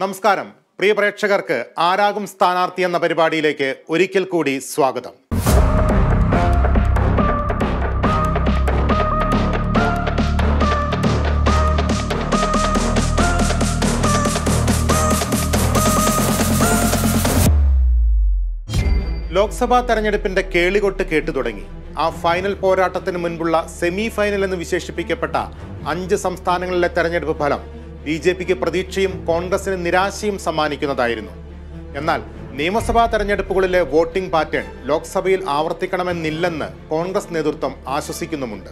നമസ്കാരം പ്രിയ പ്രേക്ഷകർക്ക് ആരാകും സ്ഥാനാർത്ഥി എന്ന പരിപാടിയിലേക്ക് ഒരിക്കൽ കൂടി സ്വാഗതം ലോക്സഭാ തെരഞ്ഞെടുപ്പിന്റെ കേളികൊട്ട് കേട്ടു തുടങ്ങി ആ ഫൈനൽ പോരാട്ടത്തിന് മുൻപുള്ള സെമി ഫൈനൽ എന്ന് വിശേഷിപ്പിക്കപ്പെട്ട അഞ്ച് സംസ്ഥാനങ്ങളിലെ തെരഞ്ഞെടുപ്പ് ഫലം ബി ജെ പിക്ക് പ്രതീക്ഷയും കോൺഗ്രസിന് നിരാശയും സമ്മാനിക്കുന്നതായിരുന്നു എന്നാൽ നിയമസഭാ തെരഞ്ഞെടുപ്പുകളിലെ വോട്ടിംഗ് പാറ്റേൺ ലോക്സഭയിൽ ആവർത്തിക്കണമെന്നില്ലെന്ന് കോൺഗ്രസ് നേതൃത്വം ആശ്വസിക്കുന്നുമുണ്ട്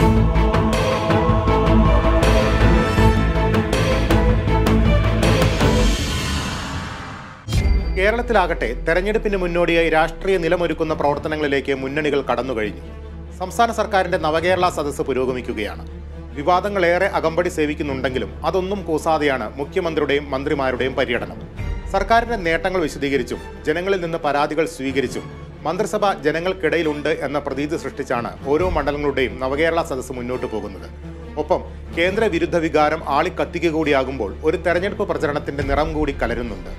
കേരളത്തിലാകട്ടെ തെരഞ്ഞെടുപ്പിന് മുന്നോടിയായി രാഷ്ട്രീയ നിലമൊരുക്കുന്ന പ്രവർത്തനങ്ങളിലേക്ക് മുന്നണികൾ കടന്നുകഴിഞ്ഞു സംസ്ഥാന സർക്കാരിന്റെ നവകേരള സദസ്സ് പുരോഗമിക്കുകയാണ് വിവാദങ്ങളേറെ അകമ്പടി സേവിക്കുന്നുണ്ടെങ്കിലും അതൊന്നും കൂസാതെയാണ് മുഖ്യമന്ത്രിയുടെയും മന്ത്രിമാരുടെയും പര്യടനം സർക്കാരിന്റെ നേട്ടങ്ങൾ വിശദീകരിച്ചും ജനങ്ങളിൽ നിന്ന് പരാതികൾ സ്വീകരിച്ചും മന്ത്രിസഭ ജനങ്ങൾക്കിടയിലുണ്ട് എന്ന പ്രതീതി സൃഷ്ടിച്ചാണ് ഓരോ മണ്ഡലങ്ങളുടെയും നവകേരള സദസ്സ് മുന്നോട്ട് പോകുന്നത് ഒപ്പം കേന്ദ്ര വിരുദ്ധ വികാരം ആളിക്കത്തിക്കുക കൂടിയാകുമ്പോൾ ഒരു തെരഞ്ഞെടുപ്പ് പ്രചരണത്തിന്റെ നിറം കൂടി കലരുന്നുണ്ട്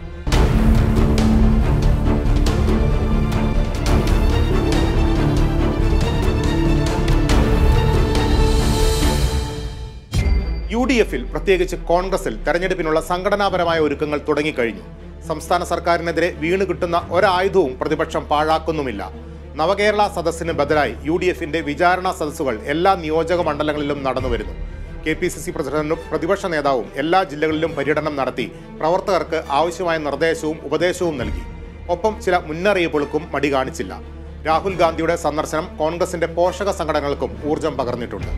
യു ഡി എഫിൽ പ്രത്യേകിച്ച് കോൺഗ്രസിൽ തെരഞ്ഞെടുപ്പിനുള്ള സംഘടനാപരമായ ഒരുക്കങ്ങൾ തുടങ്ങിക്കഴിഞ്ഞു സംസ്ഥാന സർക്കാരിനെതിരെ വീണ് കിട്ടുന്ന ഒരായുധവും പ്രതിപക്ഷം പാഴാക്കുന്നുമില്ല നവകേരള സദസ്സിന് ബദലായി യു ഡി എഫിന്റെ വിചാരണ സദസ്സുകൾ എല്ലാ നിയോജക മണ്ഡലങ്ങളിലും നടന്നുവരുന്നു കെ പി സി സി പ്രസിഡന്റും പ്രതിപക്ഷ നേതാവും എല്ലാ ജില്ലകളിലും പര്യടനം നടത്തി പ്രവർത്തകർക്ക് ആവശ്യമായ നിർദ്ദേശവും ഉപദേശവും നൽകി ഒപ്പം ചില മുന്നറിയിപ്പുകൾക്കും മടി കാണിച്ചില്ല രാഹുൽ ഗാന്ധിയുടെ സന്ദർശനം കോൺഗ്രസിന്റെ പോഷക സംഘടനകൾക്കും ഊർജം പകർന്നിട്ടുണ്ട്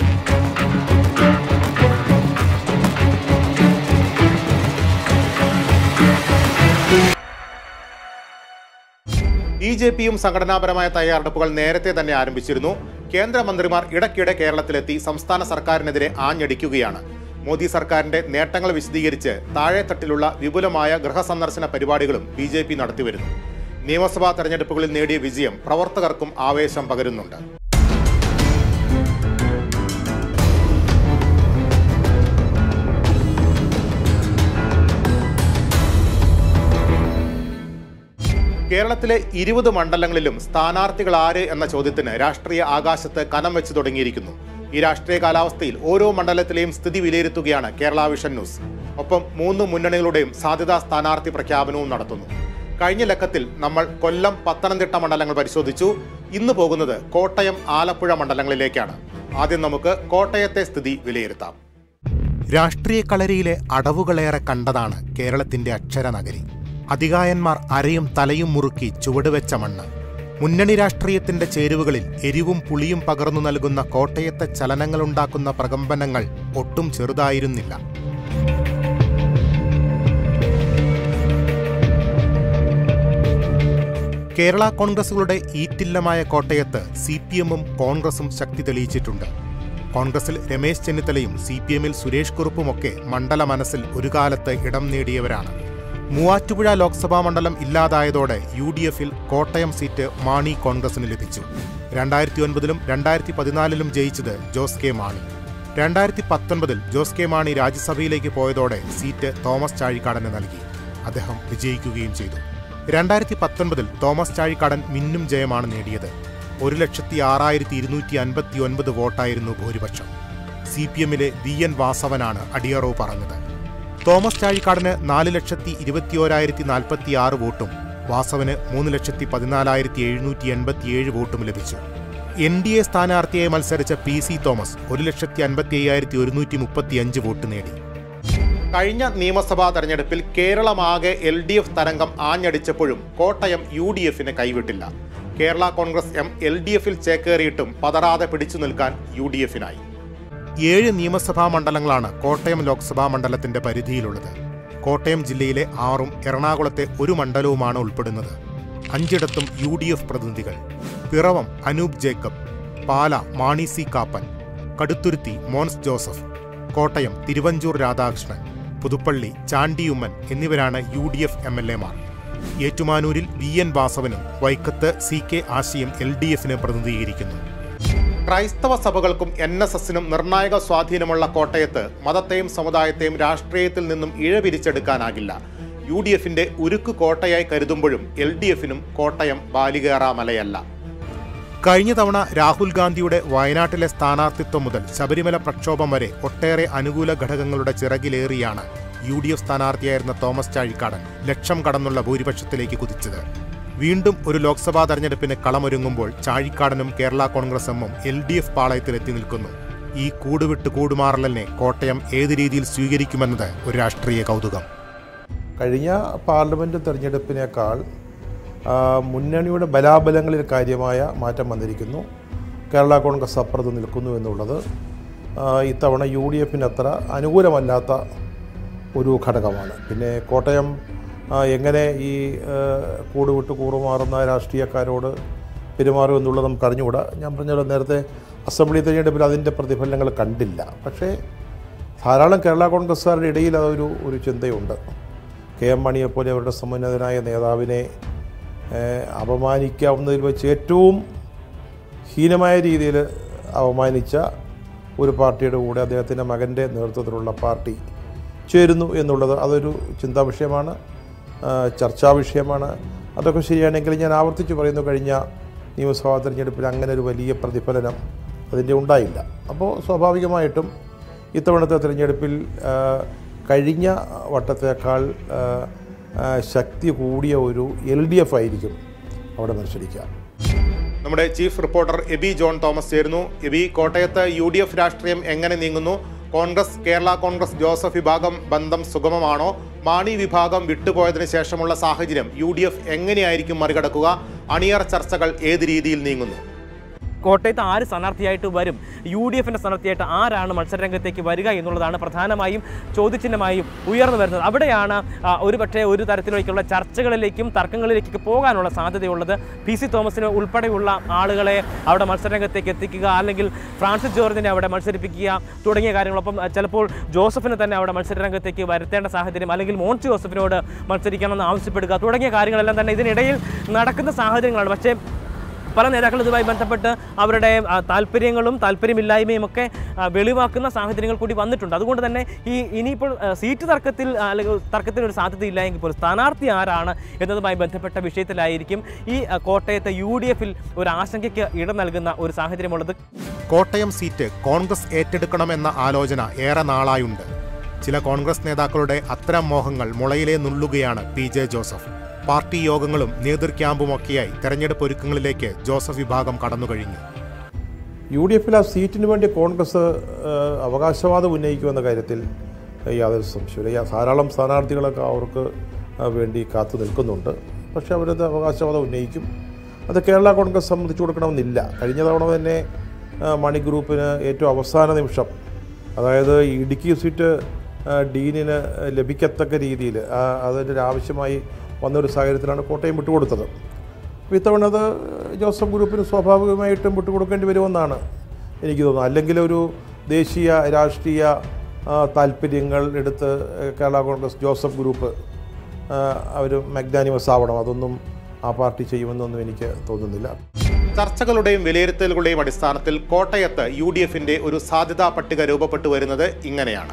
ബി ജെ പിയും സംഘടനാപരമായ തയ്യാറെടുപ്പുകൾ നേരത്തെ തന്നെ ആരംഭിച്ചിരുന്നു കേന്ദ്രമന്ത്രിമാർ ഇടയ്ക്കിടെ കേരളത്തിലെത്തി സംസ്ഥാന സർക്കാരിനെതിരെ ആഞ്ഞടിക്കുകയാണ് മോദി സർക്കാരിന്റെ നേട്ടങ്ങൾ വിശദീകരിച്ച് താഴെത്തട്ടിലുള്ള വിപുലമായ ഗൃഹസന്ദർശന പരിപാടികളും ബി ജെ പി നടത്തിവരുന്നു നിയമസഭാ തെരഞ്ഞെടുപ്പുകളിൽ നേടിയ വിജയം പ്രവർത്തകർക്കും ആവേശം പകരുന്നുണ്ട് കേരളത്തിലെ ഇരുപത് മണ്ഡലങ്ങളിലും സ്ഥാനാർത്ഥികൾ ആര് എന്ന ചോദ്യത്തിന് രാഷ്ട്രീയ ആകാശത്ത് കനം വെച്ച് തുടങ്ങിയിരിക്കുന്നു ഈ രാഷ്ട്രീയ കാലാവസ്ഥയിൽ ഓരോ മണ്ഡലത്തിലെയും സ്ഥിതി വിലയിരുത്തുകയാണ് കേരള വിഷൻ ന്യൂസ് ഒപ്പം മൂന്ന് മുന്നണികളുടെയും സാധ്യതാ സ്ഥാനാർത്ഥി പ്രഖ്യാപനവും നടത്തുന്നു കഴിഞ്ഞ ലക്കത്തിൽ നമ്മൾ കൊല്ലം പത്തനംതിട്ട മണ്ഡലങ്ങൾ പരിശോധിച്ചു ഇന്ന് പോകുന്നത് കോട്ടയം ആലപ്പുഴ മണ്ഡലങ്ങളിലേക്കാണ് ആദ്യം നമുക്ക് കോട്ടയത്തെ സ്ഥിതി വിലയിരുത്താം രാഷ്ട്രീയ കളരിയിലെ അടവുകളേറെ കണ്ടതാണ് കേരളത്തിന്റെ അക്ഷരനഗരി അധികായന്മാർ അരയും തലയും മുറുക്കി ചുവടുവെച്ച മണ്ണ് മുന്നണി രാഷ്ട്രീയത്തിന്റെ ചേരുവകളിൽ എരിവും പുളിയും പകർന്നു നൽകുന്ന കോട്ടയത്തെ ചലനങ്ങളുണ്ടാക്കുന്ന പ്രകമ്പനങ്ങൾ ഒട്ടും ചെറുതായിരുന്നില്ല കേരള കോൺഗ്രസുകളുടെ ഈറ്റില്ലമായ കോട്ടയത്ത് സി പി എമ്മും കോൺഗ്രസും ശക്തി തെളിയിച്ചിട്ടുണ്ട് കോൺഗ്രസിൽ രമേശ് ചെന്നിത്തലയും സി പി എമ്മിൽ സുരേഷ് കുറുപ്പുമൊക്കെ മണ്ഡല മനസ്സിൽ ഒരു കാലത്ത് ഇടം നേടിയവരാണ് മൂവാറ്റുപുഴ ലോക്സഭാ മണ്ഡലം ഇല്ലാതായതോടെ യു ഡി എഫിൽ കോട്ടയം സീറ്റ് മാണി കോൺഗ്രസിന് ലഭിച്ചു രണ്ടായിരത്തി ഒൻപതിലും രണ്ടായിരത്തി പതിനാലിലും ജയിച്ചത് ജോസ് കെ മാണി രണ്ടായിരത്തി പത്തൊൻപതിൽ ജോസ് കെ മാണി രാജ്യസഭയിലേക്ക് പോയതോടെ സീറ്റ് തോമസ് ചാഴിക്കാടന് നൽകി അദ്ദേഹം വിജയിക്കുകയും ചെയ്തു രണ്ടായിരത്തി പത്തൊൻപതിൽ തോമസ് ചാഴിക്കാടൻ മിന്നും ജയമാണ് നേടിയത് ഒരു ലക്ഷത്തി ആറായിരത്തി ഇരുന്നൂറ്റി അൻപത്തി ഒൻപത് വോട്ടായിരുന്നു ഭൂരിപക്ഷം സി പി എമ്മിലെ വി എൻ വാസവനാണ് അടിയറവ് പറഞ്ഞത് തോമസ് ചാഴിക്കാടന് നാല് ലക്ഷത്തി ഇരുപത്തിയോരായിരത്തി നാൽപ്പത്തി ആറ് വോട്ടും വാസവന് മൂന്ന് ലക്ഷത്തി പതിനാലായിരത്തി എഴുന്നൂറ്റി എൺപത്തിയേഴ് വോട്ടും ലഭിച്ചു എൻ ഡി എ സ്ഥാനാർത്ഥിയായി മത്സരിച്ച പി സി തോമസ് ഒരു ലക്ഷത്തി അൻപത്തി അയ്യായിരത്തി ഒരുന്നൂറ്റി മുപ്പത്തിയഞ്ച് വോട്ട് നേടി കഴിഞ്ഞ നിയമസഭാ തെരഞ്ഞെടുപ്പിൽ കേരളമാകെ എൽ ഡി എഫ് തരംഗം ആഞ്ഞടിച്ചപ്പോഴും കോട്ടയം യു ഡി എഫിന് കൈവിട്ടില്ല Kerala Congress M L D എഫിൽ ചേക്കേറിയിട്ടും പതറാതെ പിടിച്ചു നിൽക്കാൻ യു ഡി എഫിനായി ഏഴ് നിയമസഭാ മണ്ഡലങ്ങളാണ് കോട്ടയം ലോക്സഭാ മണ്ഡലത്തിന്റെ പരിധിയിലുള്ളത് കോട്ടയം ജില്ലയിലെ ആറും എറണാകുളത്തെ ഒരു മണ്ഡലവുമാണ് ഉൾപ്പെടുന്നത് അഞ്ചിടത്തും യു ഡി എഫ് പ്രതിനിധികൾ പിറവം അനൂപ് ജേക്കബ് പാല മാണി സി കാപ്പൻ കടുത്തുരുത്തി മോൻസ് ജോസഫ് കോട്ടയം തിരുവഞ്ചൂർ രാധാകൃഷ്ണൻ പുതുപ്പള്ളി ചാണ്ടിയുമ്മൻ എന്നിവരാണ് U D F M L എമാർ ഏറ്റുമാനൂരിൽ വി എൻ വാസവനും വൈക്കത്ത് സി കെ ആശയും എൽ ഡി എഫിനെ പ്രതിനിധീകരിക്കുന്നു ക്രൈസ്തവ സഭകൾക്കും എൻ എസ് എസിനും നിർണായക സ്വാധീനമുള്ള കോട്ടയത്ത് മതത്തെയും സമുദായത്തെയും രാഷ്ട്രീയത്തിൽ നിന്നും ഇഴപിരിച്ചെടുക്കാനാകില്ല യു ഡി എഫിന്റെ ഉരുക്ക് കോട്ടയായി കരുതുമ്പോഴും എൽ ഡി എഫിനും കോട്ടയം ബാലികേറാമലയല്ല കഴിഞ്ഞ തവണ രാഹുൽ ഗാന്ധിയുടെ വയനാട്ടിലെ സ്ഥാനാർത്ഥിത്വം മുതൽ ശബരിമല പ്രക്ഷോഭം വരെ ഒട്ടേറെ അനുകൂല ഘടകങ്ങളുടെ ചിറകിലേറിയാണ് യു ഡി എഫ് സ്ഥാനാർത്ഥിയായിരുന്ന തോമസ് ചാഴിക്കാടൻ ലക്ഷം കടന്നുള്ള ഭൂരിപക്ഷത്തിലേക്ക് കുതിച്ചത് വീണ്ടും ഒരു ലോക്സഭാ തെരഞ്ഞെടുപ്പിന് കളമൊരുങ്ങുമ്പോൾ ചാഴിക്കാടനും കേരള കോൺഗ്രസ് എമ്മും എൽ ഡി എഫ് പാളയത്തിലെത്തി നിൽക്കുന്നു ഈ കൂടുവിട്ട് കൂടുമാറലിനെ കോട്ടയം ഏത് രീതിയിൽ സ്വീകരിക്കുമെന്നത് ഒരു രാഷ്ട്രീയ കൗതുകം കഴിഞ്ഞ പാർലമെൻറ്റ് തെരഞ്ഞെടുപ്പിനേക്കാൾ ആ, മുന്നണിയുടെ ബലാബലങ്ങളിൽ കാര്യമായ മാറ്റം വന്നിരിക്കുന്നു കേരള കോൺഗ്രസ് അപ്പുറത്ത് നിൽക്കുന്നു എന്നുള്ളത് ആ, ഇത്തവണ യു ഡി എഫിന് അത്ര അനുകൂലമല്ലാത്ത ഒരു ഘടകമാണ് പിന്നെ കോട്ടയം ആ, എങ്ങനെ ഈ ആ, കൂടുവിട്ട് കൂറുമാറുന്ന രാഷ്ട്രീയക്കാരോട് പെരുമാറും എന്നുള്ളത് നമുക്ക് അറിഞ്ഞുകൂടാ ഞാൻ പറഞ്ഞ നേരത്തെ അസംബ്ലി തെരഞ്ഞെടുപ്പിൽ അതിൻ്റെ പ്രതിഫലനങ്ങൾ കണ്ടില്ല പക്ഷേ ധാരാളം കേരള കോൺഗ്രസ്സുകാരുടെ ഇടയിൽ അതൊരു ഒരു ചിന്തയുണ്ട് കെ എം മണിയെപ്പോലെ അവരുടെ സമുന്നതനായ നേതാവിനെ ഏഹ്, അപമാനിക്കാവുന്നതിൽ വെച്ച് ഏറ്റവും ഹീനമായ രീതിയിൽ അവമാനിച്ച ഒരു പാർട്ടിയുടെ കൂടെ അദ്ദേഹത്തിൻ്റെ മകൻ്റെ നേതൃത്വത്തിലുള്ള പാർട്ടി ചേരുന്നു എന്നുള്ളത് അതൊരു ചിന്താ വിഷയമാണ് ആ, ചർച്ചാ വിഷയമാണ് അതൊക്കെ ശരിയാണെങ്കിൽ ഞാൻ ആവർത്തിച്ച് പറയുന്നു കഴിഞ്ഞ നിയമസഭാ തെരഞ്ഞെടുപ്പിൽ അങ്ങനെ ഒരു വലിയ പ്രതിഫലനം അതിൻ്റെ ഉണ്ടായില്ല അപ്പോൾ സ്വാഭാവികമായിട്ടും ഇത്തവണത്തെ തിരഞ്ഞെടുപ്പിൽ ആ, കഴിഞ്ഞ വട്ടത്തേക്കാൾ ആ, ആ, ശക്തി കൂടിയ ഒരു എൽ ഡി എഫ് ആയിരിക്കും അവിടെ മത്സരിക്കുക നമ്മുടെ ചീഫ് റിപ്പോർട്ടർ എബി ജോൺ തോമസ് ചേരുന്നു എബി കോട്ടയത്ത് യു ഡി എഫ് രാഷ്ട്രീയം എങ്ങനെ നീങ്ങുന്നു കോൺഗ്രസ് കേരള കോൺഗ്രസ് ജോസഫ് വിഭാഗം ബന്ധം സുഗമമാണോ മാണി വിഭാഗം വിട്ടുപോയതിനു ശേഷമുള്ള സാഹചര്യം യു ഡി എഫ് എങ്ങനെയായിരിക്കും മറികടക്കുക അണിയർ ചർച്ചകൾ ഏത് രീതിയിൽ നീങ്ങുന്നു കോട്ടയത്ത് ആര് സ്ഥാനാർത്ഥിയായിട്ട് വരും യു ഡി എഫിൻ്റെ സ്ഥാനാർത്ഥിയായിട്ട് ആരാണ് മത്സരരംഗത്തേക്ക് വരിക എന്നുള്ളതാണ് പ്രധാനമായും ചോദ്യചിഹ്നമായും ഉയർന്നു വരുന്നത് അവിടെയാണ് ആ, ഒരുപക്ഷേ ഒരു തരത്തിലേക്കുള്ള ചർച്ചകളിലേക്കും തർക്കങ്ങളിലേക്കൊക്കെ പോകാനുള്ള സാധ്യതയുള്ളത് പി സി തോമസിന് ഉൾപ്പെടെയുള്ള ആളുകളെ അവിടെ മത്സരരംഗത്തേക്ക് എത്തിക്കുക അല്ലെങ്കിൽ ഫ്രാൻസിസ് ജോർജിനെ അവിടെ മത്സരിപ്പിക്കുക തുടങ്ങിയ കാര്യങ്ങളൊപ്പം ആ, ചിലപ്പോൾ ജോസഫിനെ തന്നെ അവിടെ മത്സരരംഗത്തേക്ക് വരുത്തേണ്ട സാഹചര്യം അല്ലെങ്കിൽ മോൻസ് ജോസഫിനോട് മത്സരിക്കണമെന്ന് ആവശ്യപ്പെടുക തുടങ്ങിയ കാര്യങ്ങളെല്ലാം തന്നെ ഇതിനിടയിൽ നടക്കുന്ന സാഹചര്യങ്ങളാണ് പക്ഷേ പല നേതാക്കളും ഇതുമായി ബന്ധപ്പെട്ട് അവരുടെ ആ, താല്പര്യങ്ങളും താല്പര്യമില്ലായ്മയും ഒക്കെ ആ, വെളിവാക്കുന്ന സാഹചര്യങ്ങൾ കൂടി വന്നിട്ടുണ്ട് അതുകൊണ്ട് തന്നെ ഈ ഇനിയിപ്പോൾ ആ, സീറ്റ് തർക്കത്തിൽ ആ, അല്ലെങ്കിൽ തർക്കത്തിന് ഒരു സാധ്യതയില്ല എങ്കിൽ പോലും സ്ഥാനാർത്ഥി ആരാണ് എന്നതുമായി ബന്ധപ്പെട്ട വിഷയത്തിലായിരിക്കും ഈ ആ, കോട്ടയത്തെ യു ഡി എഫിൽ ഒരു ആശങ്കയ്ക്ക് ഇടം നൽകുന്ന ഒരു സാഹചര്യമുള്ളത് കോട്ടയം സീറ്റ് കോൺഗ്രസ് ഏറ്റെടുക്കണമെന്ന ആലോചന ഏറെ നാളായുണ്ട് ചില കോൺഗ്രസ് നേതാക്കളുടെ അത്തരം മോഹങ്ങൾ മുളയിലെ നുള്ളുകയാണ് പി ജെ ജോസഫ് പാർട്ടി യോഗങ്ങളും നേതൃ ക്യാമ്പുമൊക്കെയായി തെരഞ്ഞെടുപ്പ് ഒരുക്കങ്ങളിലേക്ക് ജോസഫ് വിഭാഗം കടന്നുകഴിഞ്ഞു യു ഡി എഫിൽ ആ സീറ്റിന് വേണ്ടി കോൺഗ്രസ് ആ, അവകാശവാദം ഉന്നയിക്കുമെന്ന കാര്യത്തിൽ യാതൊരു സംശയമില്ല യാ- ധാരാളം സ്ഥാനാർത്ഥികളൊക്കെ അവർക്ക് ആ, വേണ്ടി കാത്തു നിൽക്കുന്നുണ്ട് പക്ഷേ അവരത് അവകാശവാദം ഉന്നയിക്കും അത് കേരള കോൺഗ്രസ് സംബന്ധിച്ചു കൊടുക്കണമെന്നില്ല കഴിഞ്ഞ തവണ തന്നെ ആ, മണി ഗ്രൂപ്പിന് ഏറ്റവും അവസാന നിമിഷം അതായത് ഈ ഇടുക്കി സീറ്റ് ആ, ഡീനിന് ലഭിക്കത്തക്ക രീതിയിൽ ആ, അതിൻ്റെ ഒരു ആവശ്യമായി വന്നൊരു സാഹചര്യത്തിലാണ് കോട്ടയം വിട്ടുകൊടുത്തത് അപ്പോൾ ഇത്തവണ അത് ജോസഫ് ഗ്രൂപ്പിന് സ്വാഭാവികമായിട്ടും വിട്ടുകൊടുക്കേണ്ടി വരുമെന്നാണ് എനിക്ക് തോന്നുന്നത് അല്ലെങ്കിൽ ഒരു ദേശീയ രാഷ്ട്രീയ ആ, താല്പര്യങ്ങൾ എടുത്ത് കേരള കോൺഗ്രസ് ജോസഫ് ഗ്രൂപ്പ് അവർ മാഗ്നാനിമസ് ആവണം അതൊന്നും ആ പാർട്ടി ചെയ്യുമെന്നൊന്നും എനിക്ക് തോന്നുന്നില്ല ചർച്ചകളുടെയും വിലയിരുത്തലുകളുടെയും അടിസ്ഥാനത്തിൽ കോട്ടയത്ത് യു ഡി എഫിന്റെ ഒരു സാധ്യതാ പട്ടിക രൂപപ്പെട്ടു വരുന്നത് ഇങ്ങനെയാണ്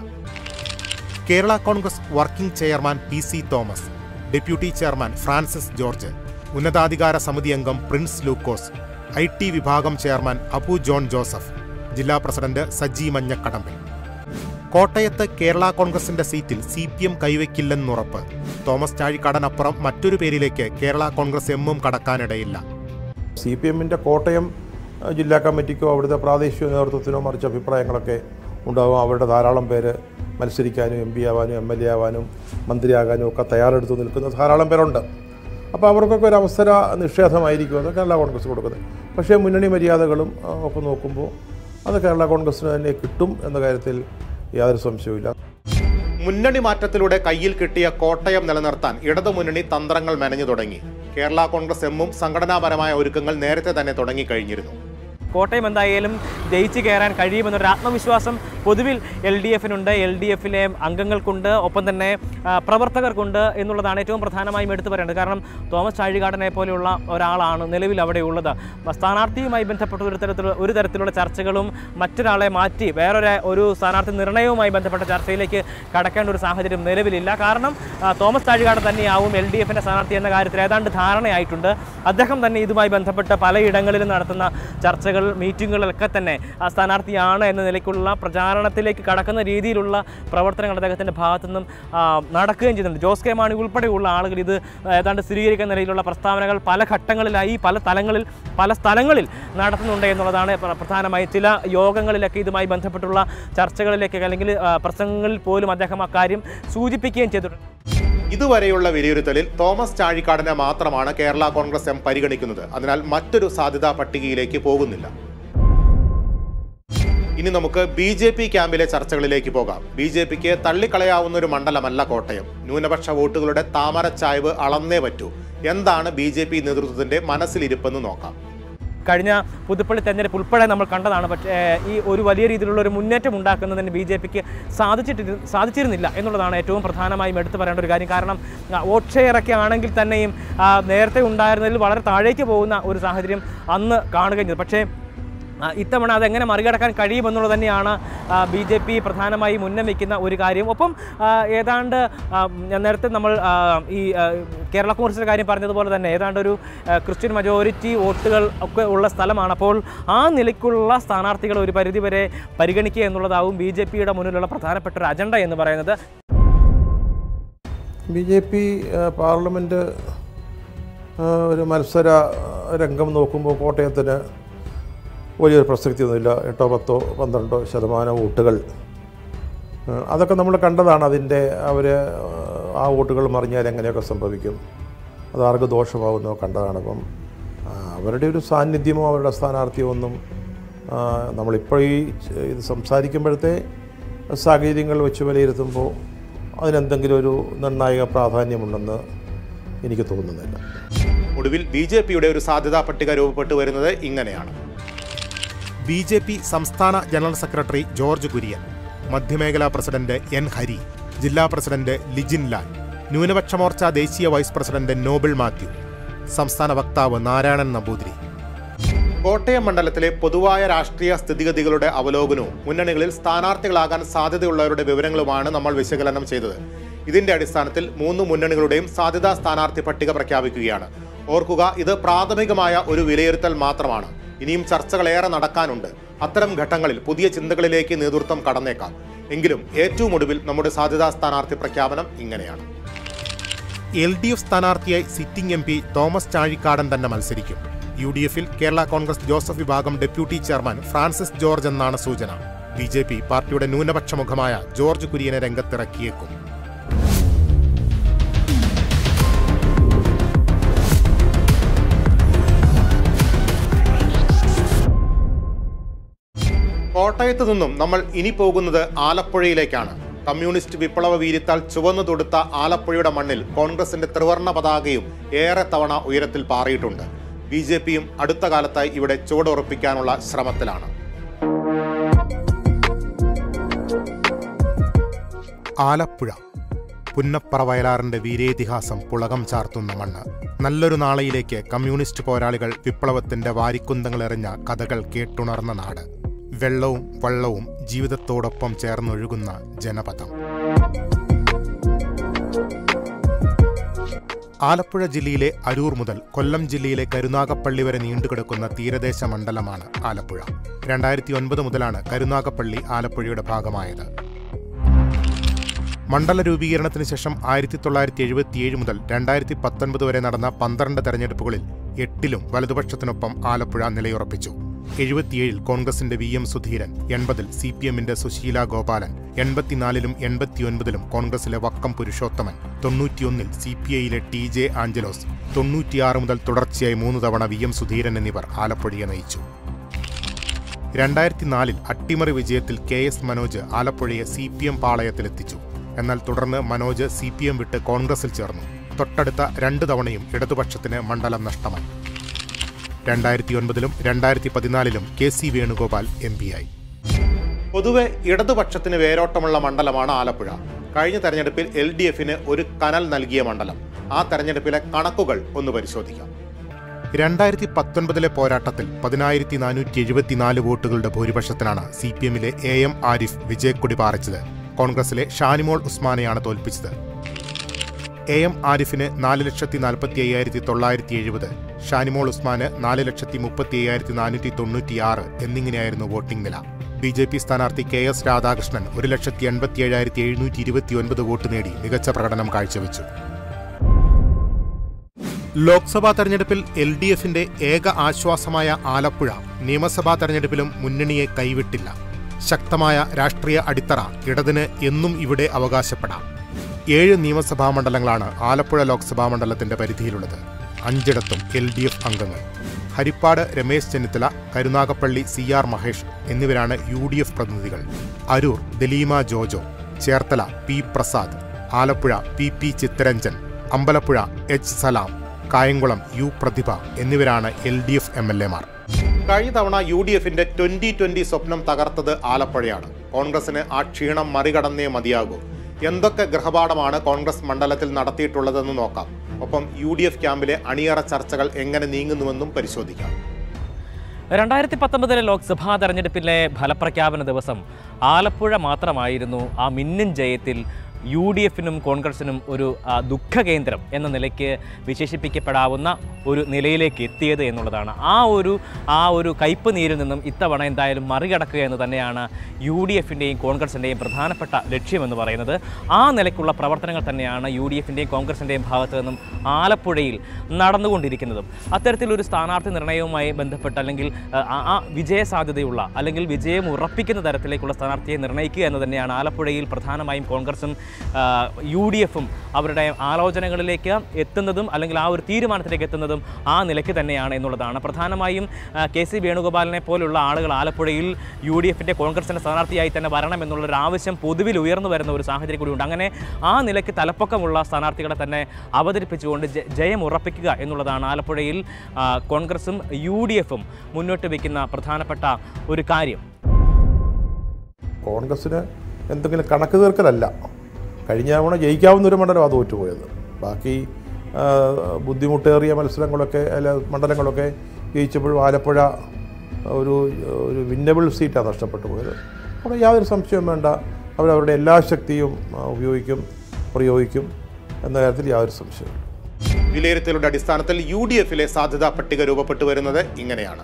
Kerala Congress working chairman P C Thomas deputy chairman Francis George ഉന്നതാധികാര സമിതി അംഗം പ്രിൻസ് ലൂക്കോസ് ഐ ടി വിഭാഗം ചെയർമാൻ അബു ജോൺ ജോസഫ് ജില്ലാ പ്രസിഡന്റ് സജി മഞ്ഞക്കടമ്പിൽ കോട്ടയത്ത് കേരള കോൺഗ്രസിന്റെ സീറ്റിൽ സി പി എം കൈവയ്ക്കില്ലെന്നുറപ്പ് തോമസ് ചാഴിക്കാടനപ്പുറം മറ്റൊരു പേരിലേക്ക് കേരള കോൺഗ്രസ് എമ്മും കടക്കാനിടയില്ല സി പി എമ്മിൻ്റെ കോട്ടയം ആ, ജില്ലാ കമ്മിറ്റിക്കോ അവിടുത്തെ പ്രാദേശിക നേതൃത്വത്തിനോ മറിച്ച് അഭിപ്രായങ്ങളൊക്കെ ഉണ്ടാകും അവരുടെ ധാരാളം പേര് മത്സരിക്കാനും എം പി ആവാനും എം എൽ എ ആവാനും മന്ത്രിയാകാനും ഒക്കെ തയ്യാറെടുത്ത് നിൽക്കുന്ന ധാരാളം പേരുണ്ട് അപ്പോൾ അവർക്കൊക്കെ ഒരു അവസര നിഷേധമായിരിക്കും അത് കേരള കോൺഗ്രസ് കൊടുക്കുന്നത് പക്ഷേ മുന്നണി മര്യാദകളും ആ, ഒക്കെ നോക്കുമ്പോൾ അത് കേരള കോൺഗ്രസ്സിന് തന്നെ കിട്ടും എന്ന കാര്യത്തിൽ യാതൊരു സംശയവുമില്ല മുന്നണി മാറ്റത്തിലൂടെ കയ്യിൽ കിട്ടിയ കോട്ടയം നിലനിർത്താൻ ഇടതുമുന്നണി തന്ത്രങ്ങൾ മെനഞ്ഞു തുടങ്ങി കേരള കോൺഗ്രസ് എമ്മും സംഘടനാപരമായ ഒരുക്കങ്ങൾ നേരത്തെ തന്നെ തുടങ്ങിക്കഴിഞ്ഞിരുന്നു കോട്ടയം എന്തായാലും ജയിച്ചു കയറാൻ കഴിയുമെന്നൊരു ആത്മവിശ്വാസം പൊതുവിൽ എൽ ഡി എഫിനുണ്ട് എൽ ഡി എഫിലെ അംഗങ്ങൾക്കുണ്ട് ഒപ്പം തന്നെ ആ, പ്രവർത്തകർക്കുണ്ട് എന്നുള്ളതാണ് ഏറ്റവും പ്രധാനമായും എടുത്തു പറയേണ്ടത് കാരണം തോമസ് ചാഴികാടനെ പോലെയുള്ള ഒരാളാണ് നിലവിൽ അവിടെ ഉള്ളത് സ്ഥാനാർത്ഥിയുമായി ബന്ധപ്പെട്ട ഒരു തരത്തിലുള്ള ഒരു തരത്തിലുള്ള ചർച്ചകളും മറ്റൊരാളെ മാറ്റി വേറൊരു ഒരു സ്ഥാനാർത്ഥി നിർണയവുമായി ബന്ധപ്പെട്ട ചർച്ചയിലേക്ക് കടക്കേണ്ട ഒരു സാഹചര്യം നിലവിലില്ല കാരണം ആ, തോമസ് ചാഴികാടൻ തന്നെയാവും എൽ ഡി എഫിൻ്റെ സ്ഥാനാർത്ഥി എന്ന കാര്യത്തിൽ ഏതാണ്ട് ധാരണയായിട്ടുണ്ട് അദ്ദേഹം തന്നെ ഇതുമായി ബന്ധപ്പെട്ട് പലയിടങ്ങളിലും നടത്തുന്ന ചർച്ചകൾ മീറ്റിങ്ങുകളിലൊക്കെ തന്നെ ആ സ്ഥാനാർത്ഥിയാണ് എന്ന നിലയ്ക്കുള്ള പ്രചാരണത്തിലേക്ക് കടക്കുന്ന രീതിയിലുള്ള പ്രവർത്തനങ്ങൾ അദ്ദേഹത്തിൻ്റെ ഭാഗത്തു നിന്നും ആ, നടക്കുകയും ചെയ്യുന്നുണ്ട് ജോസ് കെ മാണി ഉൾപ്പെടെയുള്ള ആളുകൾ ഇത് ഏതാണ്ട് സ്ഥിരീകരിക്കുന്ന നിലയിലുള്ള പ്രസ്താവനകൾ പല ഘട്ടങ്ങളിലായി പല തലങ്ങളിൽ പല സ്ഥലങ്ങളിൽ നടത്തുന്നുണ്ട് എന്നുള്ളതാണ് പ്ര- പ്രധാനമായി ചില യോഗങ്ങളിലൊക്കെ ഇതുമായി ബന്ധപ്പെട്ടുള്ള ചർച്ചകളിലേക്ക് അല്ലെങ്കിൽ ആ, പ്രസംഗങ്ങളിൽ പോലും അദ്ദേഹം അക്കാര്യം സൂചിപ്പിക്കുകയും ചെയ്തിട്ടുണ്ട് ഇതുവരെയുള്ള വിലയിരുത്തലിൽ തോമസ് ചാഴിക്കാടനെ മാത്രമാണ് കേരള കോൺഗ്രസ് എം പരിഗണിക്കുന്നത് അതിനാൽ മറ്റൊരു സാധ്യതാ പട്ടികയിലേക്ക് പോകുന്നില്ല ഇനി നമുക്ക് ബി ജെ പി ക്യാമ്പിലെ ചർച്ചകളിലേക്ക് പോകാം ബി ജെ പിക്ക് തള്ളിക്കളയാവുന്ന ഒരു മണ്ഡലമല്ല കോട്ടയം ന്യൂനപക്ഷ വോട്ടുകളുടെ താമരച്ചായ്വ് അളന്നേ പറ്റൂ എന്താണ് ബി ജെ പി നേതൃത്വത്തിന്റെ മനസ്സിലിരിപ്പെന്ന് നോക്കാം കഴിഞ്ഞ പുതുപ്പള്ളി തെരഞ്ഞെടുപ്പ് ഉൾപ്പെടെ നമ്മൾ കണ്ടതാണ് പക്ഷേ ഈ ഒരു വലിയ രീതിയിലുള്ള ഒരു മുന്നേറ്റം ഉണ്ടാക്കുന്നതിന് ബി ജെ പിക്ക് സാധിച്ചിട്ട് സാധിച്ചിരുന്നില്ല എന്നുള്ളതാണ് ഏറ്റവും പ്രധാനമായും എടുത്തു പറയേണ്ട ഒരു കാര്യം കാരണം ആ, വോട്ട് ഷെയറൊക്കെ ആണെങ്കിൽ തന്നെയും ആ, നേരത്തെ ഉണ്ടായിരുന്നതിൽ വളരെ താഴേക്ക് പോകുന്ന ഒരു സാഹചര്യം അന്ന് കാണുകയും ചെയ്തു പക്ഷേ ആ, ഇത്തവണ അതെങ്ങനെ മറികടക്കാൻ കഴിയുമെന്നുള്ളത് തന്നെയാണ് ബി ജെ പി പ്രധാനമായും ഉന്നമിക്കുന്ന ഒരു കാര്യം ഒപ്പം ആ, ഏതാണ്ട് ആ, ഞാൻ നേരത്തെ നമ്മൾ ആ, ഈ ആ, കേരള കോൺഗ്രസിൻ്റെ കാര്യം പറഞ്ഞതുപോലെ തന്നെ ഏതാണ്ട് ഒരു ആ, ക്രിസ്ത്യൻ മജോറിറ്റി വോട്ടുകൾ ഒക്കെ ഉള്ള സ്ഥലമാണ് അപ്പോൾ ആ നിലയ്ക്കുള്ള സ്ഥാനാർത്ഥികൾ ഒരു പരിധിവരെ പരിഗണിക്കുക എന്നുള്ളതാവും ബി ജെ പിയുടെ മുന്നിലുള്ള പ്രധാനപ്പെട്ട ഒരു അജണ്ട എന്ന് പറയുന്നത് ബി ജെ പി പാർലമെൻറ്റ് ഒരു മത്സര രംഗം നോക്കുമ്പോൾ കോട്ടയത്തിന് വലിയൊരു പ്രസക്തിയൊന്നുമില്ല എട്ടോ പത്തോ പന്ത്രണ്ടോ ശതമാനം വോട്ടുകൾ ആ, അതൊക്കെ നമ്മൾ കണ്ടതാണ് അതിൻ്റെ അവർ ആ വോട്ടുകൾ മറിഞ്ഞാൽ എങ്ങനെയൊക്കെ സംഭവിക്കും അത് ആർക്ക് ദോഷമാവുന്നോ കണ്ടതാണ് അപ്പം ആ, അവരുടെ ഒരു സാന്നിധ്യമോ അവരുടെ സ്ഥാനാർത്ഥിയോ ഒന്നും ആ, നമ്മളിപ്പോൾ ഈ ച- ഇത് സംസാരിക്കുമ്പോഴത്തെ സാഹചര്യങ്ങൾ വെച്ച് വിലയിരുത്തുമ്പോൾ അതിനെന്തെങ്കിലും ഒരു നിർണായക പ്രാധാന്യമുണ്ടെന്ന് എനിക്ക് തോന്നുന്നില്ല ഒടുവിൽ ബി ജെ പിയുടെ ഒരു സാധ്യതാ പട്ടിക രൂപപ്പെട്ടു വരുന്നത് ഇങ്ങനെയാണ് ബി ജെ പി സംസ്ഥാന ജനറൽ സെക്രട്ടറി ജോർജ് കുര്യൻ മധ്യമേഖലാ പ്രസിഡന്റ് എൻ ഹരി ജില്ലാ പ്രസിഡന്റ് ലിജിൻ ലാൽ ന്യൂനപക്ഷ മോർച്ച ദേശീയ വൈസ് പ്രസിഡന്റ് നോബിൾ മാത്യു സംസ്ഥാന വക്താവ് നാരായണൻ നമ്പൂതിരി കോട്ടയം മണ്ഡലത്തിലെ പൊതുവായ രാഷ്ട്രീയ സ്ഥിതിഗതികളുടെ അവലോകനവും മുന്നണികളിൽ സ്ഥാനാർത്ഥികളാകാൻ സാധ്യതയുള്ളവരുടെ വിവരങ്ങളുമാണ് നമ്മൾ വിശകലനം ചെയ്തത് ഇതിന്റെ അടിസ്ഥാനത്തിൽ മൂന്ന് മുന്നണികളുടെയും സാധ്യതാ സ്ഥാനാർത്ഥി പട്ടിക പ്രഖ്യാപിക്കുകയാണ് ഓർക്കുക ഇത് പ്രാഥമികമായ ഒരു വിലയിരുത്തൽ മാത്രമാണ് ഇനിയും ചർച്ചകളേറെ നടക്കാനുണ്ട് അത്തരം ഘട്ടങ്ങളിൽ പുതിയ ചിന്തകളിലേക്ക് നേതൃത്വം കടന്നേക്കാം എങ്കിലും ഏറ്റവും ഒടുവിൽ നമ്മുടെ സാധ്യതാ സ്ഥാനാർത്ഥി പ്രഖ്യാപനം ഇങ്ങനെയാണ് എൽ ഡി എഫ് സ്ഥാനാർത്ഥിയായി sitting M P Thomas Chazhikadan തന്നെ മത്സരിക്കും യു ഡി എഫിൽ കേരള കോൺഗ്രസ് ജോസഫ് വിഭാഗം ഡെപ്യൂട്ടി ചെയർമാൻ ഫ്രാൻസിസ് ജോർജ് എന്നാണ് സൂചന ബി ജെ പി പാർട്ടിയുടെ ന്യൂനപക്ഷ മുഖമായ ജോർജ് കുര്യനെ രംഗത്തിറക്കിയേക്കും കോട്ടയത്ത് നിന്നും നമ്മൾ ഇനി പോകുന്നത് ആലപ്പുഴയിലേക്കാണ് കമ്മ്യൂണിസ്റ്റ് വിപ്ലവ വീര്യത്താൽ ചുവന്നു തൊടുത്ത ആലപ്പുഴയുടെ മണ്ണിൽ കോൺഗ്രസിന്റെ ത്രിവർണ പതാകയും ഏറെ തവണ ഉയരത്തിൽ പാറിയിട്ടുണ്ട് ബി ജെ പിയും അടുത്ത കാലത്തായി ഇവിടെ ചുവടുറപ്പിക്കാനുള്ള ശ്രമത്തിലാണ് ആലപ്പുഴ പുന്നപ്പറ വയലാറിന്റെ വീരേതിഹാസം പുളകം ചാർത്തുന്ന മണ്ണ് നല്ലൊരു നാളെയിലേക്ക് കമ്മ്യൂണിസ്റ്റ് പോരാളികൾ വിപ്ലവത്തിന്റെ വാരിക്കുന്തങ്ങളെറിഞ്ഞ കഥകൾ കേട്ടുണർന്ന നാട് വെള്ളവും വള്ളവും ജീവിതത്തോടൊപ്പം ചേർന്നൊഴുകുന്ന ജനപദം ആലപ്പുഴ ജില്ലയിലെ അരൂർ മുതൽ കൊല്ലം ജില്ലയിലെ കരുനാഗപ്പള്ളി വരെ നീണ്ടുകിടക്കുന്ന തീരദേശ മണ്ഡലമാണ് ആലപ്പുഴ രണ്ടായിരത്തി ഒൻപത് മുതലാണ് കരുനാഗപ്പള്ളി ആലപ്പുഴയുടെ ഭാഗമായത് മണ്ഡല രൂപീകരണത്തിന് ശേഷം ആയിരത്തി തൊള്ളായിരത്തി എഴുപത്തിയേഴ് മുതൽ രണ്ടായിരത്തി പത്തൊൻപത് വരെ നടന്ന പന്ത്രണ്ട് തെരഞ്ഞെടുപ്പുകളിൽ എട്ടിലും വലതുപക്ഷത്തിനൊപ്പം ആലപ്പുഴ നിലയുറപ്പിച്ചു എഴുപത്തിയേഴിൽ കോൺഗ്രസിന്റെ വി എം സുധീരൻ എൺപതിൽ സി പി എമ്മിന്റെ സുശീല ഗോപാലൻ എൺപത്തിനാലിലും എൺപത്തിയൊൻപതിലും കോൺഗ്രസിലെ വക്കം പുരുഷോത്തമൻ തൊണ്ണൂറ്റിയൊന്നിൽ സി പി ഐയിലെ ടി ജെ ആഞ്ചലോസ് തൊണ്ണൂറ്റിയാറ് മുതൽ തുടർച്ചയായി മൂന്ന് തവണ വി എം സുധീരൻ എന്നിവർ ആലപ്പുഴയെ നയിച്ചു രണ്ടായിരത്തി നാലിൽ അട്ടിമറി വിജയത്തിൽ കെ എസ് മനോജ് ആലപ്പുഴയെ സി പി എം പാളയത്തിലെത്തിച്ചു എന്നാൽ തുടർന്ന് മനോജ് സി പി എം വിട്ട് കോൺഗ്രസിൽ ചേർന്നു തൊട്ടടുത്ത രണ്ട് തവണയും ഇടതുപക്ഷത്തിന് മണ്ഡലം നഷ്ടമായി രണ്ടായിരത്തി ഒൻപതിലും രണ്ടായിരത്തി പതിനാലിലും കെ സി വേണുഗോപാൽ എം പിയായി പൊതുവെ ഇടതുപക്ഷത്തിന് വേരോട്ടമുള്ള മണ്ഡലമാണ് ആലപ്പുഴ കഴിഞ്ഞ തെരഞ്ഞെടുപ്പിൽ എൽ ഡി എഫിന് ഒരു കനൽ നൽകിയ മണ്ഡലം ആ തെരഞ്ഞെടുപ്പിലെ കണക്കുകൾ ഒന്ന് പരിശോധിക്കാം രണ്ടായിരത്തി പത്തൊൻപതിലെ പോരാട്ടത്തിൽ പതിനായിരത്തി നാനൂറ്റി എഴുപത്തിനാല് വോട്ടുകളുടെ ഭൂരിപക്ഷത്തിനാണ് സി പി എമ്മിലെ എ എം ആരിഫ് വിജയക്കൊടി പാറിച്ചത് കോൺഗ്രസിലെ ഷാനിമോൾ ഉസ്മാനെയാണ് തോൽപ്പിച്ചത് എ എം ആരിഫിന് നാല് ലക്ഷത്തി നാൽപ്പത്തി അയ്യായിരത്തി തൊള്ളായിരത്തി എഴുപത് ഷാനിമോൾ ഉസ്മാന് നാല് ലക്ഷത്തി മുപ്പത്തി അയ്യായിരത്തി നാനൂറ്റി തൊണ്ണൂറ്റിയാറ് എന്നിങ്ങനെയായിരുന്നു വോട്ടിംഗ് നില ബി ജെ പി സ്ഥാനാർത്ഥി കെ എസ് രാധാകൃഷ്ണൻ ഒരു ലക്ഷത്തി എൺപത്തി ഏഴായിരത്തി എഴുന്നൂറ്റി ഇരുപത്തിയൊൻപത് വോട്ട് നേടി മികച്ച പ്രകടനം കാഴ്ചവെച്ചു ലോക്സഭാ തെരഞ്ഞെടുപ്പിൽ എൽ ഡി എഫിന്റെ ഏക ആശ്വാസമായ ആലപ്പുഴ നിയമസഭാ തെരഞ്ഞെടുപ്പിലും മുന്നണിയെ കൈവിട്ടില്ല ശക്തമായ രാഷ്ട്രീയ അടിത്തറ ഇടതിന് എന്നും ഇവിടെ അവകാശപ്പെടാം ഏഴ് നിയമസഭാ മണ്ഡലങ്ങളാണ് ആലപ്പുഴ ലോക്സഭാ മണ്ഡലത്തിന്റെ പരിധിയിലുള്ളത് അഞ്ചിടത്തും എൽ ഡി എഫ് അംഗങ്ങൾ ഹരിപ്പാട് രമേശ് ചെന്നിത്തല കരുനാഗപ്പള്ളി സി ആർ മഹേഷ് എന്നിവരാണ് യു ഡി എഫ് പ്രതിനിധികൾ Aroor Daleema Jojo Cherthala P Prasad Alappuzha P P Chittaranjan Ambalappuzha H സലാം കായംകുളം യു പ്രതിഭ എന്നിവരാണ് L D F M L എമാർ കഴിഞ്ഞ തവണ യു ഡി എഫിന്റെ ട്വന്റി ട്വന്റി സ്വപ്നം തകർത്തത് ആലപ്പുഴയാണ് കോൺഗ്രസിന് ആ ക്ഷീണം മറികടന്നേ മതിയാകൂ എന്തൊക്കെ ഗൃഹപാഠമാണ് കോൺഗ്രസ് മണ്ഡലത്തിൽ നടത്തിയിട്ടുള്ളതെന്ന് നോക്കാം ഒപ്പം യു ഡി എഫ് ക്യാമ്പിലെ അണിയറ ചർച്ചകൾ എങ്ങനെ നീങ്ങുന്നുവെന്നും പരിശോധിക്കാം രണ്ടായിരത്തി പത്തൊമ്പതിലെ ലോക്സഭാ തെരഞ്ഞെടുപ്പിലെ ഫലപ്രഖ്യാപന ദിവസം ആലപ്പുഴ മാത്രമായിരുന്നു ആ മിന്നും ജയത്തിൽ യു ഡി എഫിനും കോൺഗ്രസിനും ഒരു ആ, ദുഃഖകേന്ദ്രം എന്ന നിലയ്ക്ക് വിശേഷിപ്പിക്കപ്പെടാവുന്ന ഒരു നിലയിലേക്ക് എത്തിയത് എന്നുള്ളതാണ് ആ ഒരു ആ ഒരു കയ്പ് നീരിൽ നിന്നും ഇത്തവണ എന്തായാലും മറികടക്കുക എന്ന് തന്നെയാണ് യു ഡി എഫിൻ്റെയും കോൺഗ്രസിൻ്റെയും പ്രധാനപ്പെട്ട ലക്ഷ്യമെന്ന് പറയുന്നത് ആ നിലയ്ക്കുള്ള പ്രവർത്തനങ്ങൾ തന്നെയാണ് യു ഡി എഫിൻ്റെയും കോൺഗ്രസിൻ്റെയും ഭാഗത്തു നിന്നും ആലപ്പുഴയിൽ നടന്നുകൊണ്ടിരിക്കുന്നതും അത്തരത്തിലൊരു സ്ഥാനാർത്ഥി നിർണയവുമായി ബന്ധപ്പെട്ട് അല്ലെങ്കിൽ ആ, ആ ആ വിജയ സാധ്യതയുള്ള അല്ലെങ്കിൽ വിജയം ഉറപ്പിക്കുന്ന തരത്തിലേക്കുള്ള സ്ഥാനാർത്ഥിയെ നിർണ്ണയിക്കുക എന്ന് തന്നെയാണ് ആലപ്പുഴയിൽ പ്രധാനമായും കോൺഗ്രസും ആ, യു ഡി എഫും അവരുടെ ആലോചനകളിലേക്ക് എത്തുന്നതും അല്ലെങ്കിൽ ആ ഒരു തീരുമാനത്തിലേക്ക് എത്തുന്നതും ആ നിലയ്ക്ക് തന്നെയാണ് എന്നുള്ളതാണ് പ്രധാനമായും ആ, കെ സി വേണുഗോപാലിനെ പോലുള്ള ആളുകൾ ആലപ്പുഴയിൽ യു ഡി എഫിൻ്റെ കോൺഗ്രസിൻ്റെ സ്ഥാനാർത്ഥിയായി തന്നെ വരണം എന്നുള്ളൊരു ആവശ്യം പൊതുവിൽ ഉയർന്നു വരുന്ന ഒരു സാഹചര്യം കൂടിയുണ്ട് അങ്ങനെ ആ നിലയ്ക്ക് തലപ്പൊക്കമുള്ള സ്ഥാനാർത്ഥികളെ തന്നെ അവതരിപ്പിച്ചുകൊണ്ട് ജ- ജയം ഉറപ്പിക്കുക എന്നുള്ളതാണ് ആലപ്പുഴയിൽ ആ, കോൺഗ്രസും യു ഡി എഫും മുന്നോട്ട് വയ്ക്കുന്ന പ്രധാനപ്പെട്ട ഒരു കാര്യം കോൺഗ്രസ്സിന് എന്തെങ്കിലും കണക്ക് തീർക്കലല്ല കഴിഞ്ഞ തവണ ജയിക്കാവുന്ന ഒരു മണ്ഡലം അത് തോറ്റുപോയത് ബാക്കി ആ, ബുദ്ധിമുട്ടേറിയ മത്സരങ്ങളൊക്കെ അല്ല മണ്ഡലങ്ങളൊക്കെ ജയിച്ചപ്പോഴും ആലപ്പുഴ ഒരു ഒരു വിന്നബിൾ സീറ്റാണ് നഷ്ടപ്പെട്ടു പോയത് അവിടെ യാതൊരു സംശയവും വേണ്ട അവരവരുടെ എല്ലാ ശക്തിയും ആ, ഉപയോഗിക്കും പ്രയോഗിക്കും എന്ന കാര്യത്തിൽ യാതൊരു സംശയവും വിലയിരുത്തലുടെ അടിസ്ഥാനത്തിൽ യു ഡി എഫിലെ സാധ്യതാ പട്ടിക രൂപപ്പെട്ടു വരുന്നത് ഇങ്ങനെയാണ്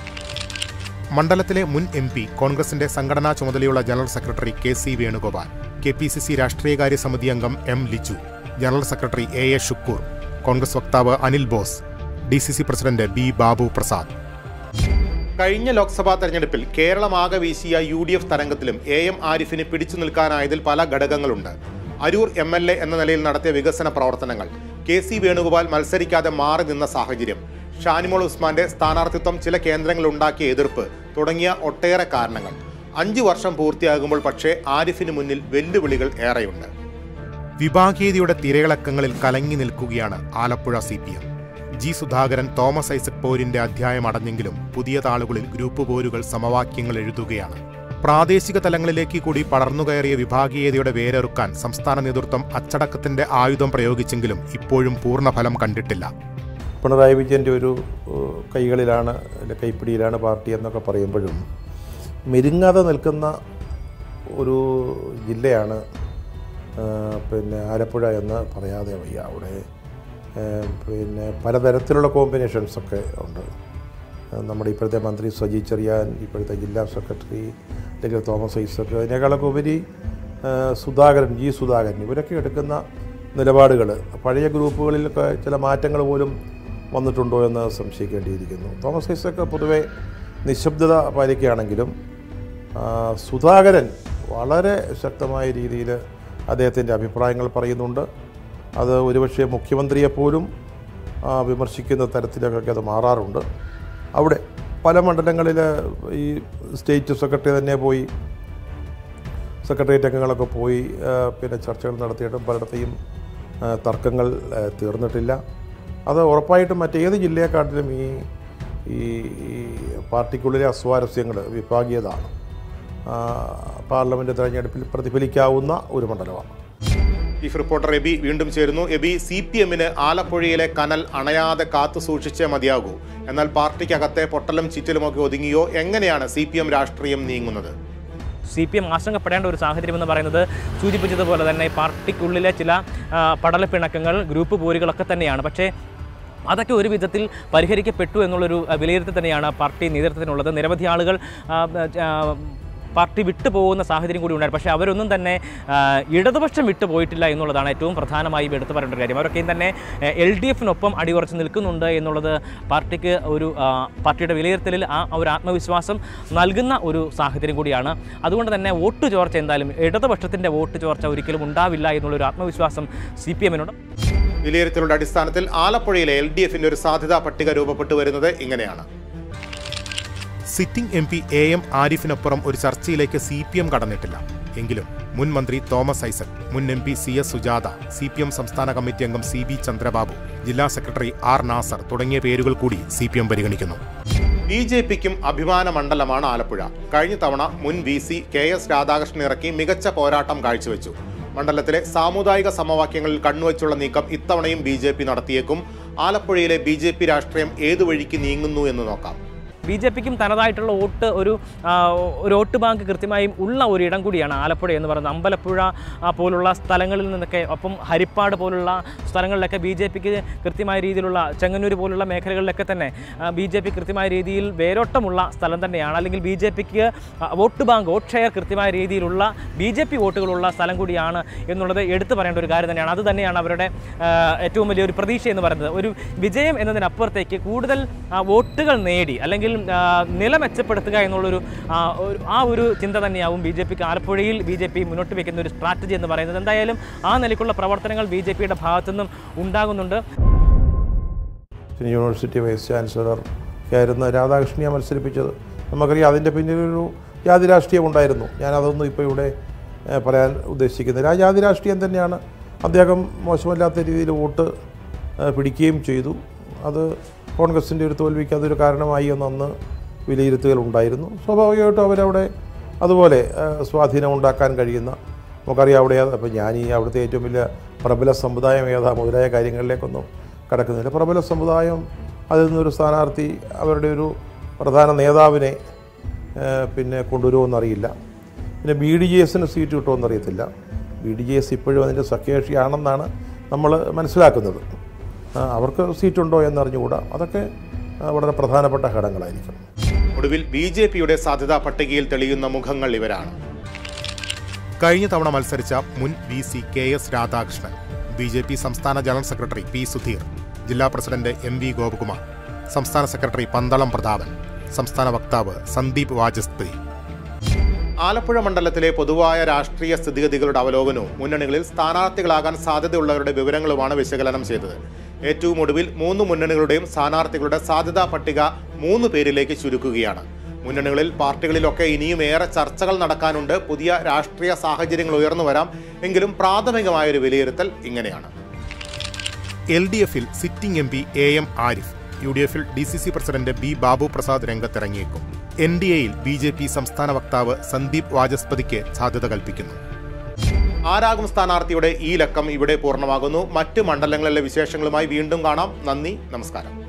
മണ്ഡലത്തിലെ മുൻ എം പി കോൺഗ്രസിന്റെ സംഘടനാ ചുമതലയുള്ള general secretary K C Venugopal K P C C രാഷ്ട്രീയകാര്യ സമിതി അംഗം M Liju general secretary A A Shukkur Congress വക്താവ് Anil boss D C C president B Babu Prasad കഴിഞ്ഞ ലോക്സഭാ തെരഞ്ഞെടുപ്പിൽ കേരളമാകെ വീശിയ U D F തരംഗത്തിലും A M ആരിഫിന് പിടിച്ചു നിൽക്കാനായതിൽ പല ഘടകങ്ങളുണ്ട് അരൂർ എം എൽ എ എന്ന നിലയിൽ നടത്തിയ വികസന പ്രവർത്തനങ്ങൾ കെ സി വേണുഗോപാൽ മത്സരിക്കാതെ മാറി നിന്ന സാഹചര്യം ഷാനിമോൾ ഉസ്മാന്റെ സ്ഥാനാർത്ഥിത്വം ചില കേന്ദ്രങ്ങളിൽ ഉണ്ടാക്കിയ എതിർപ്പ് തുടങ്ങിയ ഒട്ടേറെ കാരണങ്ങൾ അഞ്ചു വർഷം പൂർത്തിയാകുമ്പോൾ പക്ഷേ ആരിഫിന് മുന്നിൽ വെല്ലുവിളികൾ ഏറെയുണ്ട് വിഭാഗീയതയുടെ തിരയിളക്കങ്ങളിൽ കലങ്ങി നിൽക്കുകയാണ് Alappuzha C P M G Sudhakaran Thomas Isaac പോരിന്റെ അധ്യായം അടഞ്ഞെങ്കിലും പുതിയ താളുകളിൽ ഗ്രൂപ്പ് പോരുകൾ സമവാക്യങ്ങൾ എഴുതുകയാണ് പ്രാദേശിക തലങ്ങളിലേക്ക് കൂടി പടർന്നുകയറിയ വിഭാഗീയതയുടെ വേരറുക്കാൻ സംസ്ഥാന നേതൃത്വം അച്ചടക്കത്തിന്റെ ആയുധം പ്രയോഗിച്ചെങ്കിലും ഇപ്പോഴും പൂർണ്ണഫലം കണ്ടിട്ടില്ല പിണറായി വിജയൻ്റെ ഒരു ഏഹ്, കൈകളിലാണ് അല്ലെ കൈപ്പിടിയിലാണ് പാർട്ടി എന്നൊക്കെ പറയുമ്പോഴും മെരുങ്ങാതെ നിൽക്കുന്ന ഒരു ജില്ലയാണ് ഏഹ്, പിന്നെ ആലപ്പുഴ എന്ന് പറയാതെ വയ്യ അവിടെ ഏഹ്, പിന്നെ പലതരത്തിലുള്ള കോമ്പിനേഷൻസൊക്കെ ഉണ്ട് ഏഹ്, നമ്മുടെ ഇപ്പോഴത്തെ മന്ത്രി സജി ചെറിയാൻ ഇപ്പോഴത്തെ ജില്ലാ സെക്രട്ടറി അല്ലെങ്കിൽ തോമസ് ഐസക് അതിനേക്കാളൊക്കെ ഉപരി ഏഹ്, സുധാകരൻ ജി സുധാകരൻ ഇവരൊക്കെ എടുക്കുന്ന നിലപാടുകൾ പഴയ ഗ്രൂപ്പുകളിലൊക്കെ ചില മാറ്റങ്ങൾ പോലും വന്നിട്ടുണ്ടോ എന്ന് സംശയിക്കേണ്ടിയിരിക്കുന്നു തോമസ് ഐസക് പൊതുവെ നിശബ്ദത പാലിക്കുകയാണെങ്കിലും ആ, സുധാകരൻ വളരെ ശക്തമായ രീതിയിൽ അദ്ദേഹത്തിൻ്റെ അഭിപ്രായങ്ങൾ പറയുന്നുണ്ട് അത് ഒരുപക്ഷെ മുഖ്യമന്ത്രിയെപ്പോലും ആ, വിമർശിക്കുന്ന തരത്തിലൊക്കെ അത് മാറാറുണ്ട് അവിടെ പല മണ്ഡലങ്ങളിൽ ഈ സ്റ്റേറ്റ് സെക്രട്ടറി തന്നെ പോയി സെക്രട്ടേറിയറ്റ് അംഗങ്ങളൊക്കെ പോയി ആ, പിന്നെ ചർച്ചകൾ നടത്തിയിട്ടും പലയിടത്തെയും ആ, തർക്കങ്ങൾ ആ, തീർന്നിട്ടില്ല അത് ഉറപ്പായിട്ടും മറ്റേത് ജില്ലയെക്കാട്ടിലും ഈ ഈ ഈ പാർട്ടിക്കുള്ളിലെ അസ്വാരസ്യങ്ങൾ വിഭാഗീയത ആ, പാർലമെൻറ്റ് തെരഞ്ഞെടുപ്പിൽ പ്രതിഫലിക്കാവുന്ന ഒരു മണ്ഡലമാണ് ചീഫ് റിപ്പോർട്ടർ എബി വീണ്ടും ചേരുന്നു എബി സി പി എമ്മിന് ആലപ്പുഴയിലെ കനൽ അണയാതെ കാത്തു സൂക്ഷിച്ചേ മതിയാകൂ എന്നാൽ പാർട്ടിക്കകത്തെ പൊട്ടലും ചിറ്റലുമൊക്കെ ഒതുങ്ങിയോ എങ്ങനെയാണ് സി പി എം രാഷ്ട്രീയം നീങ്ങുന്നത് സി പി എം ആശങ്കപ്പെടേണ്ട ഒരു സാഹചര്യം എന്ന് പറയുന്നത് സൂചിപ്പിച്ചതുപോലെ തന്നെ പാർട്ടിക്കുള്ളിലെ ചില ആ, പടലപ്പിണക്കങ്ങൾ ഗ്രൂപ്പ് പോരുകളൊക്കെ തന്നെയാണ് പക്ഷേ അതൊക്കെ ഒരു വിധത്തിൽ പരിഹരിക്കപ്പെട്ടു എന്നുള്ളൊരു ആ, വിലയിരുത്തൽ തന്നെയാണ് പാർട്ടി നേതൃത്വത്തിനുള്ളത് നിരവധി ആളുകൾ ആ, ആ, പാർട്ടി വിട്ടുപോകുന്ന സാഹചര്യം കൂടി ഉണ്ടായിരുന്നു പക്ഷേ അവരൊന്നും തന്നെ ആ, ഇടതുപക്ഷം വിട്ടുപോയിട്ടില്ല എന്നുള്ളതാണ് ഏറ്റവും പ്രധാനമായും എടുത്തു പറയേണ്ട ഒരു കാര്യം അവരൊക്കെയും തന്നെ എൽ ഡി എഫിനൊപ്പം അടിയുറച്ച് നിൽക്കുന്നുണ്ട് എന്നുള്ളത് പാർട്ടിക്ക് ഒരു ആ, പാർട്ടിയുടെ വിലയിരുത്തലിൽ ആ ഒരു ആത്മവിശ്വാസം നൽകുന്ന ഒരു സാഹചര്യം കൂടിയാണ് അതുകൊണ്ട് തന്നെ വോട്ട് ചോർച്ച എന്തായാലും ഇടതുപക്ഷത്തിൻ്റെ വോട്ട് ചോർച്ച ഒരിക്കലും ഉണ്ടാവില്ല എന്നുള്ളൊരു ആത്മവിശ്വാസം സി പി എമ്മിനുണ്ട് വിലയിരുത്തലുടെ അടിസ്ഥാനത്തിൽ ആലപ്പുഴയിലെ എൽ ഡി എഫിന്റെ ഒരു സാധ്യതാ പട്ടിക രൂപപ്പെട്ടു വരുന്നത് ഇങ്ങനെയാണ് sitting M P A M ആരിഫിനപ്പുറം ഒരു ചർച്ചയിലേക്ക് സി പി എം കടന്നിട്ടില്ല എങ്കിലും മുൻ മന്ത്രി തോമസ് ഐസക് മുൻ M P C S Sujatha C P M സംസ്ഥാന കമ്മിറ്റി അംഗം സി ബി ചന്ദ്രബാബു ജില്ലാ സെക്രട്ടറി ആർ നാസർ തുടങ്ങിയ പേരുകൾ കൂടി സി പി എം പരിഗണിക്കുന്നു ബി ജെ പിക്കും അഭിമാന മണ്ഡലമാണ് ആലപ്പുഴ കഴിഞ്ഞ തവണ മുൻ V C K S Radhakrishnan ഇറക്കി മികച്ച പോരാട്ടം കാഴ്ചവെച്ചു മണ്ഡലത്തിലെ സാമുദായിക സമവാക്യങ്ങളിൽ കണ്ണുവച്ചുള്ള നീക്കം ഇത്തവണയും ബി ജെ പി നടത്തിയേക്കും ആലപ്പുഴയിലെ ബി ജെ പി രാഷ്ട്രീയം ഏതു വഴിക്ക് നീങ്ങുന്നു എന്ന് നോക്കാം ബി ജെ പിക്കും തനതായിട്ടുള്ള വോട്ട് ഒരു ആ, ഒരു വോട്ട് ബാങ്ക് കൃത്യമായും ഉള്ള ഒരു ഇടം കൂടിയാണ് ആലപ്പുഴ എന്ന് പറയുന്നത് അമ്പലപ്പുഴ ആ, പോലുള്ള സ്ഥലങ്ങളിൽ നിന്നൊക്കെ ഒപ്പം ഹരിപ്പാട് പോലുള്ള സ്ഥലങ്ങളിലൊക്കെ ബി ജെ പിക്ക് കൃത്യമായ രീതിയിലുള്ള ചെങ്ങന്നൂർ പോലുള്ള മേഖലകളിലൊക്കെ തന്നെ ബി ജെ പി കൃത്യമായ രീതിയിൽ വേരോട്ടമുള്ള സ്ഥലം തന്നെയാണ് അല്ലെങ്കിൽ ബി ജെ പിക്ക് വോട്ട് ബാങ്ക് വോട്ട് ഷെയർ കൃത്യമായ രീതിയിലുള്ള ബി ജെ പി വോട്ടുകളുള്ള സ്ഥലം കൂടിയാണ് എന്നുള്ളത് എടുത്തു പറയേണ്ട ഒരു കാര്യം തന്നെയാണ് അത് തന്നെയാണ് അവരുടെ ആ, ഏറ്റവും വലിയൊരു പ്രതീക്ഷ എന്ന് പറയുന്നത് ഒരു വിജയം എന്നതിനപ്പുറത്തേക്ക് കൂടുതൽ ആ, വോട്ടുകൾ നേടി അല്ലെങ്കിൽ ആ, നില മെച്ചപ്പെടുത്തുക എന്നുള്ളൊരു ആ, ഒരു ആ ഒരു ചിന്ത തന്നെയാവും ബി ജെ പിക്ക് ആലപ്പുഴയിൽ ബി ജെ പി മുന്നോട്ട് വയ്ക്കുന്ന ഒരു സ്ട്രാറ്റജി എന്ന് പറയുന്നത് എന്തായാലും ആ നിലയ്ക്കുള്ള പ്രവർത്തനങ്ങൾ ബി ജെ പിയുടെ ഭാഗത്തുനിന്നും ഉണ്ടാകുന്നുണ്ട് പിന്നെ യൂണിവേഴ്സിറ്റി വൈസ് ചാൻസലർ ആയിരുന്ന രാധാകൃഷ്ണനെ മത്സരിപ്പിച്ചത് നമുക്കറിയാം അതിൻ്റെ പിന്നിലൊരു ജാതി രാഷ്ട്രീയം ഉണ്ടായിരുന്നു ഞാനതൊന്നും ഇപ്പോൾ ഇവിടെ ഏഹ്, പറയാൻ ഉദ്ദേശിക്കുന്നില്ല ആ ജാതി രാഷ്ട്രീയം തന്നെയാണ് അദ്ദേഹം മോശമല്ലാത്ത രീതിയിൽ വോട്ട് ഏഹ്, പിടിക്കുകയും ചെയ്തു അത് കോൺഗ്രസിൻ്റെ ഒരു തോൽവിക്ക് അതൊരു കാരണമായി എന്ന് അന്ന് വിലയിരുത്തുകൾ ഉണ്ടായിരുന്നു സ്വാഭാവികമായിട്ടും അവരവിടെ അതുപോലെ ഏഹ്, സ്വാധീനം ഉണ്ടാക്കാൻ കഴിയുന്ന നമുക്കറിയാം അവിടെ അപ്പോൾ ഞാൻ ഈ അവിടുത്തെ ഏറ്റവും വലിയ പ്രബല സമുദായം ഏതാ മുതലായ കാര്യങ്ങളിലേക്കൊന്നും കടക്കുന്നില്ല പ്രബല സമുദായം അതിൽ നിന്നൊരു സ്ഥാനാർത്ഥി അവരുടെ ഒരു പ്രധാന നേതാവിനെ ഏഹ്, പിന്നെ കൊണ്ടുവരുമെന്നറിയില്ല പിന്നെ ബി ഡി ജെ എസിന് സീറ്റ് കിട്ടുമെന്നറിയത്തില്ല ബി ഡി ജെ എസ് ഇപ്പോഴും അതിൻ്റെ സഖ്യകക്ഷിയാണെന്നാണ് നമ്മൾ മനസ്സിലാക്കുന്നത് ആ, അവർക്ക് സീറ്റുണ്ടോ എന്നറിഞ്ഞുകൂടാ അതൊക്കെ ആ, വളരെ പ്രധാനപ്പെട്ട ഘടകങ്ങളായിരിക്കും ഒടുവിൽ ബി ജെ പിയുടെ സാധ്യതാ പട്ടികയിൽ തെളിയുന്ന മുഖങ്ങൾ ഇവരാണ് കഴിഞ്ഞ തവണ മത്സരിച്ച മുൻ V C K S Radhakrishnan B J P സംസ്ഥാന ജനറൽ സെക്രട്ടറി പി സുധീർ ജില്ലാ പ്രസിഡന്റ് എം വി ഗോപകുമാർ സംസ്ഥാന സെക്രട്ടറി പന്തളം പ്രതാപൻ സംസ്ഥാന വക്താവ് സന്ദീപ് വാചസ്പതി ആലപ്പുഴ മണ്ഡലത്തിലെ പൊതുവായ രാഷ്ട്രീയ സ്ഥിതിഗതികളുടെ അവലോകനവും മുന്നണികളിൽ സ്ഥാനാർത്ഥികളാകാൻ സാധ്യതയുള്ളവരുടെ വിവരങ്ങളുമാണ് വിശകലനം ചെയ്തത് ഏറ്റവും ഒടുവിൽ മൂന്ന് മുന്നണികളുടെയും സ്ഥാനാർത്ഥികളുടെ സാധ്യതാ പട്ടിക മൂന്ന് പേരിലേക്ക് ചുരുക്കുകയാണ് മുന്നണികളിൽ പാർട്ടികളിലൊക്കെ ഇനിയും ഏറെ ചർച്ചകൾ നടക്കാനുണ്ട് പുതിയ രാഷ്ട്രീയ സാഹചര്യങ്ങൾ ഉയർന്നു വരാം എങ്കിലും പ്രാഥമികമായൊരു വിലയിരുത്തൽ ഇങ്ങനെയാണ് എൽ ഡി എഫിൽ sitting M P A M Arif U D എഫിൽ D C C president B Babu Prasad രംഗത്തിറങ്ങിയേക്കും എൻ ഡി എയിൽ ബി ജെ പി സംസ്ഥാന വക്താവ് സന്ദീപ് വാചസ്പതിക്ക് സാധ്യത കൽപ്പിക്കുന്നു ആരാകും സ്ഥാനാർത്ഥിയുടെ ഈ ലക്കം ഇവിടെ പൂർണ്ണമാകുന്നു മറ്റ് മണ്ഡലങ്ങളിലെ വിശേഷങ്ങളുമായി വീണ്ടും കാണാം നന്ദി നമസ്കാരം